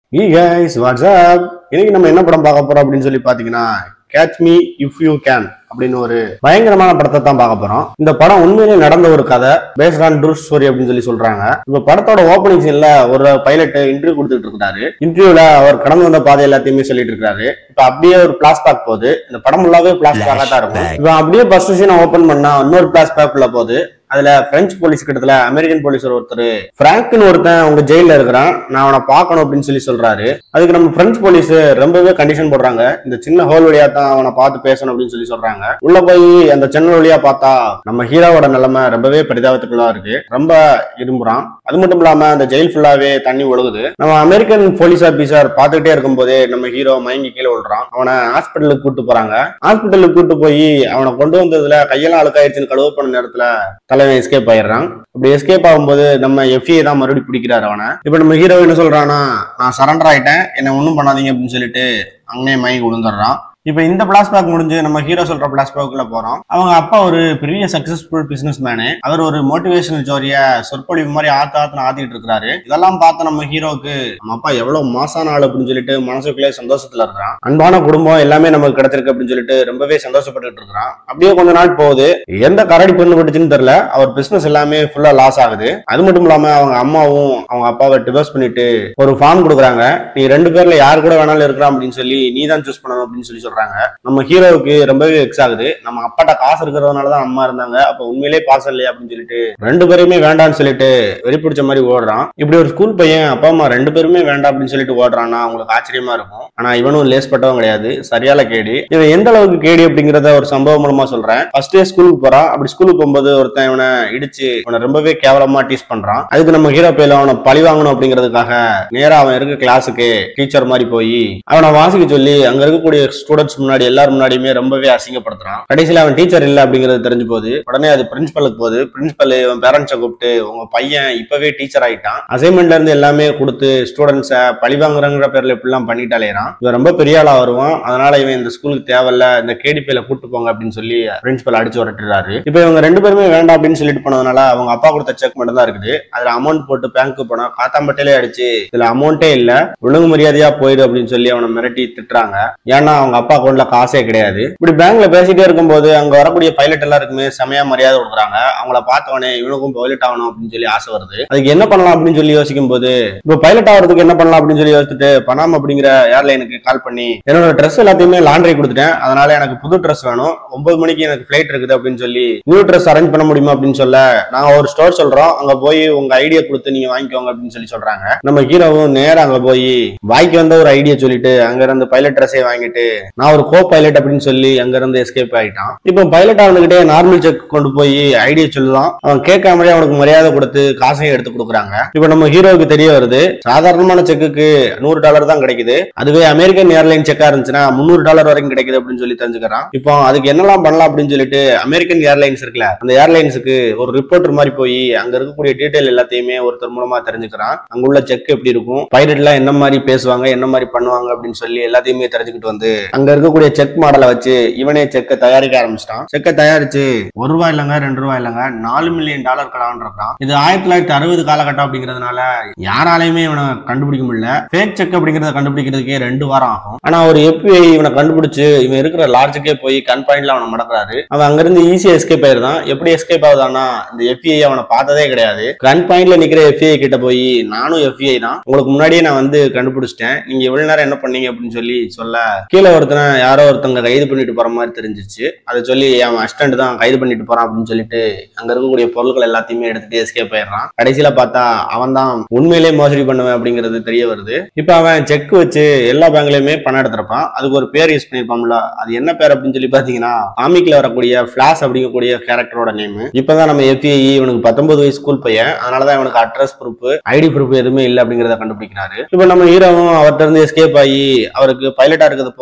ஈ guys WhatsApp இன்னைக்கு நம்ம என்ன படம் பார்க்க போறோம் அப்படின்னு சொல்லி பாத்தீங்கன்னா catch me if you can அப்படின்னு ஒரு பயங்கரமான படத்தை தான் பார்க்க போறோம் இந்த படம் உண்மையிலே நடந்த ஒரு கதை பேஸ்ட் ஆன் ட்ரூ ஸ்டோரி அப்படின்னு சொல்லி சொல்றாங்க இப்ப படத்தோட ஓப்பனிங் சீன்ல ஒரு பைலட் இன்டர்வியூ கொடுத்துட்டு இருக்காரு இன்டர்வியூல அவர் கடந்து வந்த பாதை எல்லாத்தையுமே சொல்லிட்டு இருக்காரு இப்ப அப்படியே ஒரு பிளாஸ்பேக் போகுது இந்த படம் ஃபுல்லாவே பிளாஸ்பேக்கா தான் இருக்கும் இப்ப அப்படியே ஃபர்ஸ்ட் சீனை ஓபன் பண்ணா இன்னொரு பிளாஸ்பேக் உள்ள போகுது அதுல பிரெஞ்சு போலீஸ் கிட்டத்துல அமெரிக்கன் போலீஸ் ஒருத்தர் பிராங்க்னு ஒருத்தன் உங்க ஜெயில இருக்கிறான் நான் அவனை பார்க்கணும் அப்படின்னு சொல்லி சொல்றாரு அதுக்கு நம்ம பிரெஞ்சு போலீஸ் ரொம்பவே கண்டிஷன் போடுறாங்க இந்த சின்ன ஹோல் வழியா தான் அவனை பார்த்து பேசணும் அப்படின்னு சொல்லி சொல்றாங்க உள்ள போய் அந்த ஜன்னல் வழியா பார்த்தா நம்ம ஹீரோவோட நிலைமை ரொம்பவே பரிதாபத்துக்குள்ளா இருக்கு ரொம்ப இரும்புறான் அது மட்டும் இல்லாம அந்த ஜெயில் ஃபுல்லாவே தண்ணி ஒழுகுது நம்ம அமெரிக்கன் போலீஸ் ஆபீசர் பார்த்துக்கிட்டே இருக்கும்போதே நம்ம ஹீரோ மயங்கி கீழே விழுறான் அவனை ஹாஸ்பிட்டலுக்கு கூட்டு போறாங்க ஹாஸ்பிட்டலுக்கு கூட்டு போய் அவனை கொண்டு வந்ததுல கையெல்லாம் அழுக்காயிருச்சுன்னு கழுவ போன நேரத்துல தலைவன் எஸ்கேப் ஆயிடுறான் அப்படி எஸ்கேப் ஆகும்போது நம்ம எஃப்ஏ தான் மறுபடியும் பிடிக்கிறாரு அவனை இப்ப நம்ம ஹீரோ என்ன சொல்றான்னா நான் சரண்டர் ஆயிட்டேன் என்ன ஒண்ணும் பண்ணாதீங்க அப்படின்னு சொல்லிட்டு அங்கேயே மயங்கி விழுந்துடுறான் இப்ப இந்த பிளாஸ்பேக் முடிஞ்சு நம்ம ஹீரோ சொல்ற பிளாஸ்பேக்குள்ள போறோம் அவங்க அப்பா ஒரு பெரிய சக்சஸ்ஃபுல் பிசினஸ் மேனு அவர் ஒரு மோட்டிவேஷனல் ஜோரிய சொற்பொழிவு மாதிரி ஆத்து ஆத்துன்னு ஆத்திட்டு இருக்காரு இதெல்லாம் பார்த்த நம்ம ஹீரோக்கு நம்ம அப்பா எவ்வளவு மாசான ஆள் அப்படின்னு சொல்லிட்டு மனசுக்குள்ளே சந்தோஷத்துல இருக்கிறான் அன்பான குடும்பம் எல்லாமே நமக்கு கிடைச்சிருக்கு அப்படின்னு சொல்லிட்டு ரொம்பவே சந்தோஷப்பட்டுட்டு இருக்கிறான் அப்படியே கொஞ்ச நாள் போகுது எந்த கரடி பொண்ணு பட்டுச்சுன்னு தெரியல அவர் பிசினஸ் எல்லாமே ஃபுல்லா லாஸ் ஆகுது அது மட்டும் இல்லாம அவங்க அம்மாவும் அவங்க அப்பாவை டிவோர்ஸ் பண்ணிட்டு ஒரு ஃபார்ம் கொடுக்குறாங்க நீ ரெண்டு பேர்ல யார் கூட வேணாலும் இருக்கலாம் அப்படின்னு சொல்லி நீ தான் சூஸ் பண்ணணும் அப்படின்னு சொல்லி சொல்றாங்க நம்ம ஹீரோவுக்கு ரொம்பவே எக்ஸ் ஆகுது நம்ம அப்பாட்ட காசு இருக்கிறதுனால தான் அம்மா இருந்தாங்க அப்ப உண்மையிலே பாசம் இல்லையா அப்படின்னு சொல்லிட்டு ரெண்டு பேருமே வேண்டாம்னு சொல்லிட்டு வெறி பிடிச்ச மாதிரி ஓடுறான் இப்படி ஒரு ஸ்கூல் பையன் அப்பா அம்மா ரெண்டு பேருமே வேண்டாம் அப்படின்னு சொல்லிட்டு ஓடுறான்னா அவங்களுக்கு ஆச்சரியமா இருக்கும் ஆனா இவனும் லேஸ் பட்டவன் கிடையாது சரியால கேடி இவன் எந்த அளவுக்கு கேடி அப்படிங்கறத ஒரு சம்பவம் மூலமா சொல்றேன் ஃபர்ஸ்ட் டே ஸ்கூலுக்கு போறான் அப்படி ஸ்கூலுக்கு போகும்போது ஒருத்தன் இவனை இடிச்சு இவனை ரொம்பவே கேவலமா டீஸ் பண்றான் அதுக்கு நம்ம ஹீரோ பையில அவனை பழி வாங்கணும் அப்படிங்கிறதுக்காக நேரா அவன் இருக்க கிளாஸுக்கு டீச்சர் மாதிரி போய் அவனை வாசிக்க சொல்லி அங்க இருக்கக்கூடிய ஸ்டூடெண்ட்ஸ் முன்னாடி எல்லாரும் முன்னாடியுமே ரொம்பவே அசிங்கப்படுத்துறான் கடைசியில அவன் டீச்சர் இல்ல அப்படிங்கிறது தெரிஞ்சு போகுது உடனே அது பிரின்சிபலுக்கு போகுது பிரின்சிபல் இவன் பேரண்ட்ஸை கூப்பிட்டு உங்க பையன் இப்பவே டீச்சர் ஆயிட்டான் அசைன்மெண்ட்ல இருந்து எல்லாமே கொடுத்து ஸ்டூடெண்ட்ஸை பழி வாங்குறங்கிற பேர்ல இப்படிலாம் பண்ணிட்டு அலையறான் இவன் ரொம்ப பெரிய ஆளா வருவான் அதனால இவன் இந்த ஸ்கூலுக்கு தேவையில்ல இந்த கேடிபியில கூட்டு போங்க அப்படின்னு சொல்லி பிரின்சிபல் அடிச்சு விரட்டுறாரு இப்போ இவங்க ரெண்டு பேருமே வேண்டாம் அப்படின்னு சொல்லிட்டு போனதுனால அவங்க அப்பா கொடுத்த செக் மட்டும் தான் இருக்குது அதுல அமௌண்ட் போட்டு பேங்க்கு போனா காத்தாம்பட்டிலே அடிச்சு இதுல அமௌண்ட்டே இல்ல ஒழுங்கு மரியாதையா போயிடு அப்படின்னு சொல்லி அவனை மிரட்டி திட்டுறாங்க ஏன்னா அவங்க அப்பா அக்கௌண்ட்ல காசே கிடையாது இப்படி பேங்க்ல பேசிட்டே இருக்கும்போது அங்க வரக்கூடிய பைலட் எல்லாருக்குமே செமையா மரியாதை கொடுக்குறாங்க அவங்கள பார்த்தவனே இவனுக்கும் பைலட் ஆகணும் அப்படின்னு சொல்லி ஆசை வருது அதுக்கு என்ன பண்ணலாம் அப்படின்னு சொல்லி யோசிக்கும் போது இப்போ பைலட் ஆகிறதுக்கு என்ன பண்ணலாம் அப்படின்னு சொல்லி யோசிச்சுட்டு பனாம் அப்படிங்கிற ஏர்லைனுக்கு கால் பண்ணி என்னோட ட்ரெஸ் எல்லாத்தையுமே லாண்ட்ரி கொடுத்துட்டேன் அதனால எனக்கு புது ட்ரெஸ் வேணும் ஒன்பது மணிக்கு எனக்கு ஃபிளைட் இருக்குது அப்படின்னு சொல்லி நியூ ட்ரெஸ் அரேஞ்ச் பண்ண முடியுமா அப்படின்னு சொல்ல நாங்க ஒரு ஸ்டோர் சொல்றோம் அங்க போய் உங்க ஐடியா கொடுத்து நீங்க வாங்கிக்கோங்க அப்படின்னு சொல்லி சொல்றாங்க நம்ம ஹீரோவும் நேரா அங்க போய் வாய்க்கு வந்த ஒரு ஐடியா சொல்லிட்டு அங்க இருந்து பைலட் ட்ரெஸ்ஸே வாங்கிட்டு நான் ஒரு கோ பைலட் அப்படின்னு சொல்லி அங்க இருந்து எஸ்கேப் ஆயிட்டான் இப்போ பைலட் அவனுக்கிட்டே நார்மல் செக் கொண்டு போய் ஐடியா சொல்லலாம் அவன் கேட்காமலே அவனுக்கு மரியாதை கொடுத்து காசையும் எடுத்து கொடுக்குறாங்க இப்போ நம்ம ஹீரோவுக்கு தெரிய வருது சாதாரணமான செக்குக்கு நூறு டாலர் தான் கிடைக்குது அதுவே அமெரிக்கன் ஏர்லைன் செக்கா இருந்துச்சுன்னா முந்நூறு டாலர் வரைக்கும் கிடைக்குது அப்படின்னு சொல்லி தெரிஞ்சுக்கிறான் இப்போ அதுக்கு என்னெல்லாம் பண்ணலாம் அப்படின்னு சொல்லிட்டு அமெரிக்கன் ஏர்லைன்ஸ் இருக்குல்ல அந்த ஏர்லைன்ஸுக்கு ஒரு ரிப்போர்ட்டர் மாதிரி போய் அங்க இருக்கக்கூடிய டீடைல் எல்லாத்தையுமே ஒருத்தர் மூலமா தெரிஞ்சுக்கிறான் அங்க உள்ள செக் எப்படி இருக்கும் பைலட்லாம் என்ன மாதிரி பேசுவாங்க என்ன மாதிரி பண்ணுவாங்க அப்படின்னு சொல்லி எல்லாத்தையுமே தெரிஞ்சுக்கிட்டு வந்து அங்க இருக்கக்கூடிய செக் மாடலை வச்சு இவனே செக்கை தயாரிக்க ஆரம்பிச்சிட்டான் செக்கை தயாரிச்சு ஒரு ரூபாய் இல்லைங்க ரெண்டு ரூபாய் இல்லைங்க நாலு மில்லியன் டாலர் கலான்றான் இது ஆயிரத்தி தொள்ளாயிரத்தி அறுபது காலகட்டம் அப்படிங்கிறதுனால யாராலையுமே இவனை கண்டுபிடிக்க முடியல ஃபேக் செக் அப்படிங்கறத கண்டுபிடிக்கிறதுக்கே ரெண்டு வாரம் ஆகும் ஆனா ஒரு எப்பிஐ இவனை கண்டுபிடிச்சு இவன் இருக்கிற லார்ஜுக்கே போய் கன் பாயிண்ட்ல அவனை மடக்குறாரு அவன் அங்கிருந்து ஈஸியா எஸ்கேப் ஆயிருந்தான் எப்படி எஸ்கேப் ஆகுதானா இந்த எஃபிஐ அவனை பார்த்ததே கிடையாது கன் பாயிண்ட்ல நிக்கிற எஃபிஐ கிட்ட போய் நானும் எஃபிஐ தான் உங்களுக்கு முன்னாடியே நான் வந்து கண்டுபிடிச்சிட்டேன் நீங்க இவ்வளவு நேரம் என்ன பண்ணீங்க அப்படின்னு சொல்லி சொல்ல கீழே ஒருத்தனை யாரோ ஒருத்தங்க கைது பண்ணிட்டு போற மாதிரி தெரிஞ்சிச்சு அதை சொல்லி அவன் அசிஸ்டன்ட் தான் கைது பண்ணிட்டு போறான் அப்படின்னு சொல்லிட்டு அங்க இருக்கக்கூடிய பொருட்கள் எல்லாத்தையுமே எடுத்துட்டு எஸ்கேப் ஆயிடுறான் கடைசியில பார்த்தா அவன் தான் உண்மையிலே மோசடி பண்ணுவேன் அப்படிங்கிறது தெரிய வருது இப்ப அவன் செக் வச்சு எல்லா பேங்க்லயுமே பணம் எடுத்திருப்பான் அதுக்கு ஒரு பேர் யூஸ் பண்ணிருப்பான்ல அது என்ன பேர் அப்படின்னு சொல்லி பாத்தீங்கன்னா காமிக்ல வரக்கூடிய பிளாஷ் அப்படிங்கக்கூடிய கேரக்டரோட நேம் இப்பதான் நம்ம எஃபிஐ இவனுக்கு பத்தொன்பது வயசு ஸ்கூல் பையன் அதனாலதான் இவனுக்கு அட்ரஸ் ப்ரூஃப் ஐடி ப்ரூஃப் எதுவுமே இல்லை அப்படிங்கறத கண்டுபிடிக்கிறாரு இப்ப நம்ம ஹீரோவும் அவர்கிட்ட இருந்து எஸ்கேப் ஆகி அவருக்கு பைலட்டா இருக்கிறது போர் அடிச்சிருச்சு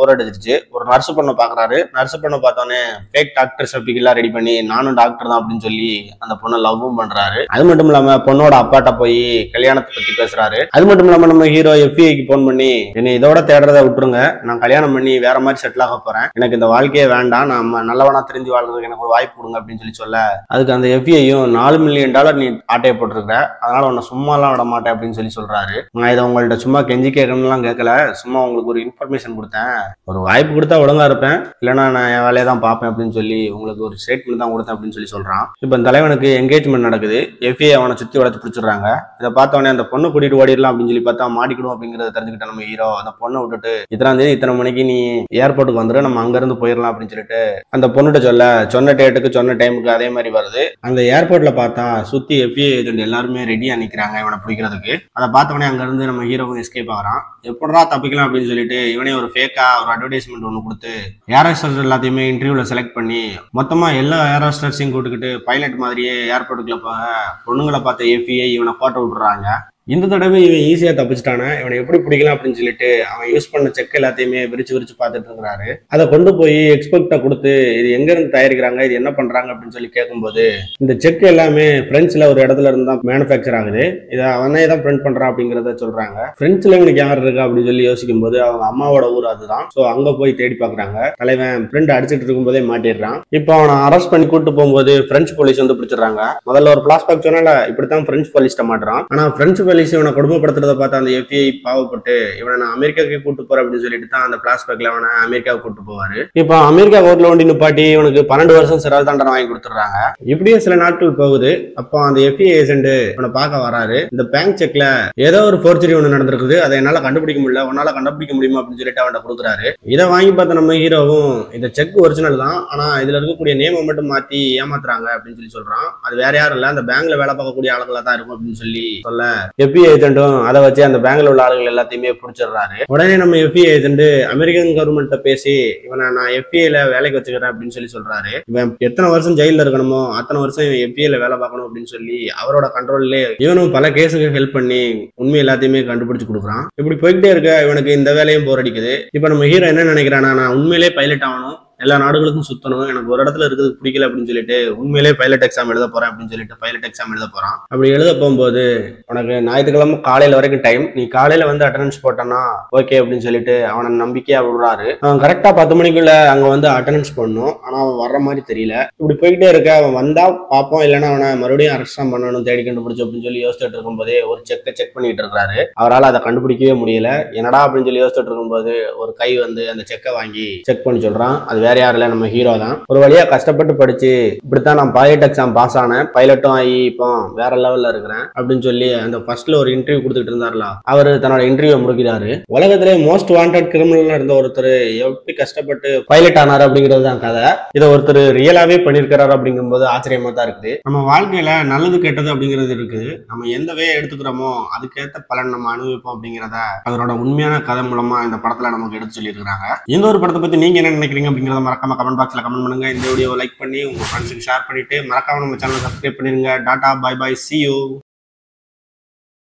இருந்துச்சு ஒரு நர்ஸ் பொண்ணை பாக்குறாரு நர்ஸ் பொண்ணை பார்த்தோன்னே ஃபேக் டாக்டர் சர்டிஃபிகேட்லாம் ரெடி பண்ணி நானும் டாக்டர் தான் அப்படின்னு சொல்லி அந்த பொண்ணை லவ்வும் பண்றாரு அது மட்டும் இல்லாம பொண்ணோட அப்பாட்ட போய் கல்யாணத்தை பத்தி பேசுறாரு அது மட்டும் இல்லாம நம்ம ஹீரோ எஃபிஐக்கு போன் பண்ணி என்னை இதோட தேடுறதை விட்டுருங்க நான் கல்யாணம் பண்ணி வேற மாதிரி செட்டில் ஆக போறேன் எனக்கு இந்த வாழ்க்கையே வேண்டாம் நான் ம- நல்லவனா தெரிஞ்சு வாழ்றதுக்கு எனக்கு ஒரு வாய்ப்பு கொடுங்க அப்படின்னு சொல்லி சொல்ல அதுக்கு அந்த எஃபிஐயும் நாலு மில்லியன் டாலர் நீ ஆட்டையை போட்டிருக்கிற அதனால உன்னை சும்மாலாம் விட மாட்டேன் அப்படின்னு சொல்லி சொல்றாரு நான் இதை உங்கள்ட்ட சும்மா கெஞ்சி கேட்கணும்லாம் கேட்கல சும்மா உங்களுக்கு ஒரு இன்ஃபர்மேஷன் கொடுத்தேன் ஒரு வாய்ப்பு கொடுத்தா ஒழுங்கா இருப்பேன் இல்லைன்னா நான் என் வேலையை தான் பார்ப்பேன் அப்படின்னு சொல்லி உங்களுக்கு ஒரு ஸ்டேட்மெண்ட் தான் கொடுத்தேன் அப்படின்னு சொல்லி சொல்றான் இப்போ இந்த தலைவனுக்கு என்கேஜ்மெண்ட் நடக்குது எஃபிஐ அவனை சுத்தி வளர்த்து பிடிச்சிடுறாங்க இதை பார்த்தவொடனே அந்த பொண்ணு கூட்டிட்டு ஓடிடலாம் அப்படின்னு சொல்லி பார்த்தா மாட்டிக்கிடும் அப்படிங்கறத தெரிஞ்சுக்கிட்ட நம்ம ஹீரோ அந்த பொண்ணை விட்டுட்டு இத்தனாம் தேதி இத்தனை மணிக்கு நீ ஏர்போர்ட்டுக்கு வந்துரு நம்ம அங்க இருந்து போயிடலாம் அப்படின்னு சொல்லிட்டு அந்த பொண்ணுகிட்ட சொல்ல சொன்ன டேட்டுக்கு சொன்ன டைமுக்கு அதே மாதிரி வருது அந்த ஏர்போர்ட்ல பார்த்தா சுத்தி எஃபிஐ ஏஜென்ட் எல்லாருமே ரெடியா நிக்கிறாங்க இவனை பிடிக்கிறதுக்கு அதை பார்த்தவொடனே அங்க இருந்து நம்ம ஹீரோ எஸ்கேப் ஆகிறான் எப்படா தப்பிக்கலாம் அப்படின்னு சொல்லிட்டு இவனே ஒரு ஃபேக்கா ஒரு அட்வர்டைஸ்மெண்ட் ஒன்று கொடுத்து ஏர் ஹோஸ்டர்ஸ் எல்லாத்தையுமே இன்டர்வியூல செலக்ட் பண்ணி மொத்தமா எல்லா ஏர் ஹோஸ்டர்ஸையும் கூட்டுக்கிட்டு பைலட் மாதிரியே ஏர்போர்ட்டுக்குள்ள போக பொண்ணுங்களை பார்த்த எஃபிஐ இவனை போட்டோ விட்டுறாங்க இந்த தடவை இவன் ஈஸியா தப்பிச்சிட்டானே இவனை எப்படி பிடிக்கலாம் அப்படின்னு சொல்லிட்டு அவன் யூஸ் பண்ண செக் எல்லாத்தையுமே விரிச்சு விரிச்சு பார்த்துட்டு இருக்கிறாரு அதை கொண்டு போய் எக்ஸ்பர்ட்டை கொடுத்து இது எங்க இருந்து தயாரிக்கிறாங்க இது என்ன பண்றாங்க அப்படின்னு சொல்லி கேட்கும்போது இந்த செக் எல்லாமே பிரெஞ்சுல ஒரு இடத்துல இருந்து தான் மேனுஃபேக்சர் ஆகுது இதை அவனே தான் பிரிண்ட் பண்றான் அப்படிங்கறத சொல்றாங்க பிரெஞ்சுல இவனுக்கு யார் இருக்கா அப்படின்னு சொல்லி யோசிக்கும் போது அவங்க அம்மாவோட ஊர் அதுதான் ஸோ அங்க போய் தேடி பார்க்கறாங்க தலைவன் பிரிண்ட் அடிச்சிட்டு இருக்கும்போதே மாட்டிடுறான் இப்போ அவனை அரெஸ்ட் பண்ணி கூட்டு போகும்போது பிரெஞ்சு போலீஸ் வந்து பிடிச்சிடுறாங்க முதல்ல ஒரு பிளாஸ்பேக் சொன்னால இப்படித்தான் பிரெஞ்சு போலீஸ்ட்ட மாட்டுறான் ஆனா பிரெஞ்சு போலீஸ் இவனை கொடுமைப்படுத்துறத பார்த்து அந்த எஃபிஐ பாவப்பட்டு இவனை நான் அமெரிக்காவுக்கு கூட்டு போறேன் அப்படின்னு சொல்லிட்டு தான் அந்த பிளாஸ்பேக்ல அவனை அமெரிக்காவுக்கு கூட்டு போவாரு இப்போ அமெரிக்கா கோர்ட்ல ஒண்டி நிப்பாட்டி இவனுக்கு பன்னெண்டு வருஷம் சிறை தண்டனை வாங்கி கொடுத்துறாங்க இப்படியே சில நாட்கள் போகுது அப்போ அந்த எஃபிஐ ஏஜென்ட் இவனை பார்க்க வராரு இந்த பேங்க் செக்ல ஏதோ ஒரு ஃபோர்ஜரி ஒன்று நடந்திருக்குது அதை என்னால கண்டுபிடிக்க முடியல உன்னால கண்டுபிடிக்க முடியுமா அப்படின்னு சொல்லிட்டு அவன்கிட்ட கொடுக்குறாரு இதை வாங்கி பார்த்த நம்ம ஹீரோவும் இந்த செக் ஒரிஜினல் தான் ஆனா இதுல இருக்கக்கூடிய நேமை மட்டும் மாத்தி ஏமாத்துறாங்க அப்படின்னு சொல்லி சொல்றான் அது வேற யாரும் இல்ல அந்த பேங்க்ல வேலை பார்க்கக்கூடிய ஆளுங்களா தான் இருக்கும் அப்படின்னு சொல்லி சொல்ல எஃபி ஏஜென்ட்டும் அதை வச்சு அந்த பேங்க்ல உள்ள ஆளுகள் எல்லாத்தையுமே பிடிச்சிடுறாரு உடனே நம்ம எஃபி ஏஜென்ட் அமெரிக்கன் கவர்மெண்ட்ட பேசி இவனை நான் எஃபிஐல வேலைக்கு வச்சுக்கிறேன் அப்படின்னு சொல்லி சொல்றாரு இவன் எத்தனை வருஷம் ஜெயில இருக்கணுமோ அத்தனை வருஷம் இவன் எஃபிஐல வேலை பார்க்கணும் அப்படின்னு சொல்லி அவரோட கண்ட்ரோல்லே இவனும் பல கேஸுக்கு ஹெல்ப் பண்ணி உண்மை எல்லாத்தையுமே கண்டுபிடிச்சு கொடுக்குறான் இப்படி போய்கிட்டே இருக்க இவனுக்கு இந்த வேலையும் போர் அடிக்குது இப்போ நம்ம ஹீரோ என்ன நினைக்கிறானா நான் உண்மையிலே பைலட் ஆகணும் எல்லா நாடுகளுக்கும் சுத்தணும் எனக்கு ஒரு இடத்துல இருக்கிறதுக்கு பிடிக்கல அப்படின்னு சொல்லிட்டு உண்மையிலே பைலட் எக்ஸாம் எழுத போறேன் அப்படின்னு சொல்லிட்டு பைலட் எக்ஸாம் எழுத போறான் அப்படி எழுத போகும்போது உனக்கு ஞாயிற்றுக்கிழமை காலையில வரைக்கும் டைம் நீ காலையில வந்து அட்டண்டன்ஸ் போட்டனா ஓகே அப்படின்னு சொல்லிட்டு அவனை நம்பிக்கையா விடுறாரு அவன் கரெக்டா பத்து மணிக்குள்ள அங்க வந்து அட்டண்டன்ஸ் பண்ணணும் ஆனா அவன் வர்ற மாதிரி தெரியல இப்படி போய்கிட்டே இருக்க அவன் வந்தா பார்ப்போம் இல்லைன்னா அவனை மறுபடியும் அரெஸ்ட் தான் பண்ணணும் தேடி கண்டுபிடிச்சு அப்படின்னு சொல்லி யோசிச்சுட்டு இருக்கும்போதே ஒரு செக்கை செக் பண்ணிட்டு இருக்காரு அவரால் அதை கண்டுபிடிக்கவே முடியல என்னடா அப்படின்னு சொல்லி யோசிச்சுட்டு இருக்கும்போது ஒரு கை வந்து அந்த செக்கை வாங்கி செக் பண்ணி சொல்றான் அது வேற யாரும் இல்ல நம்ம ஹீரோ தான் ஒரு வழியா கஷ்டப்பட்டு படிச்சு இப்படித்தான் நான் பைலட் எக்ஸாம் பாஸ் ஆனேன் பைலட்டும் ஆகி இப்போ வேற லெவல்ல இருக்கிறேன் அப்படின்னு சொல்லி அந்த ஃபர்ஸ்ட்ல ஒரு இன்டர்வியூ கொடுத்துட்டு இருந்தார்ல அவர் தன்னோட இன்டர்வியூ முடிக்கிறாரு உலகத்திலே மோஸ்ட் வாண்டட் கிரிமினல் இருந்த ஒருத்தர் எப்படி கஷ்டப்பட்டு பைலட் ஆனார் அப்படிங்கிறது தான் கதை இதை ஒருத்தர் ரியலாவே பண்ணிருக்கிறாரு அப்படிங்கும்போது ஆச்சரியமா தான் இருக்குது நம்ம வாழ்க்கையில நல்லது கெட்டது அப்படிங்கிறது இருக்குது நம்ம எந்த வே எடுத்துக்கிறோமோ அதுக்கேற்ற பலன் நம்ம அனுபவிப்போம் அப்படிங்கிறத அதனோட உண்மையான கதை மூலமா இந்த படத்துல நமக்கு எடுத்து சொல்லியிருக்காங்க இந்த ஒரு படத்தை பத்தி நீங்க என்ன நினைக்கிறீங்க அப்படிங்கறத மறக்காம கமெண்ட் பாக்ஸ்ல கமெண்ட் பண்ணுங்க இந்த வீடியோ லைக் பண்ணி உங்க ஃப்ரெண்ட்ஸுக்கு ஷேர் பண்ணிட்டு மறக்காம நம்ம சேனல் சப்ஸ்கிரைப் பண்ணிருங்க tata bye bye see you